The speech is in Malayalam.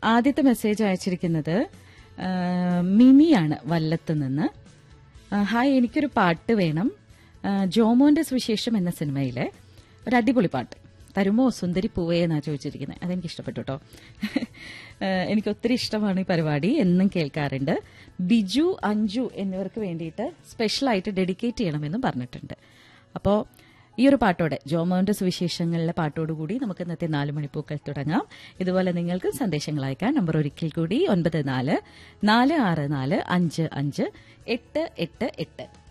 ആദ്യത്തെ മെസ്സേജ് അയച്ചിരിക്കുന്നത് ആ, മിനിയാണ് വല്ലത്ത് നിന്ന് ആ, ഹായ് എനിക്കൊരു പാട്ട് വേണം ആ, ജോമോന്റെ സുവിശേഷം എന്ന സിനിമയിലെ ഒരു അടിപൊളി പാട്ട് തരുമോ സുന്ദരി പൂവേ എന്നാ ചോദിച്ചിരിക്കുന്നത് അതെനിക്ക് ഇഷ്ടപ്പെട്ടു കേട്ടോ ആ, എനിക്ക് ഒത്തിരി ഇഷ്ടമാണ് ഈ പരിപാടി എന്നും കേൾക്കാറുണ്ട് ബിജു അഞ്ജു എന്നിവർക്ക് വേണ്ടിയിട്ട് സ്പെഷ്യലായിട്ട് ഡെഡിക്കേറ്റ് ചെയ്യണമെന്നും പറഞ്ഞിട്ടുണ്ട് അപ്പോൾ ഈ ഒരു പാട്ടോടെ ജോമോന്റെ സുവിശേഷങ്ങളിലെ പാട്ടോടുകൂടി നമുക്ക് ഇന്നത്തെ നാല് മണിപ്പൂക്കൾ തുടങ്ങാം ഇതുപോലെ നിങ്ങൾക്ക് സന്ദേശങ്ങൾ അയക്കാൻ നമ്പർ ഒരിക്കൽ കൂടി ഒൻപത് നാല് നാല് ആറ് നാല് അഞ്ച് അഞ്ച് എട്ട് എട്ട് എട്ട്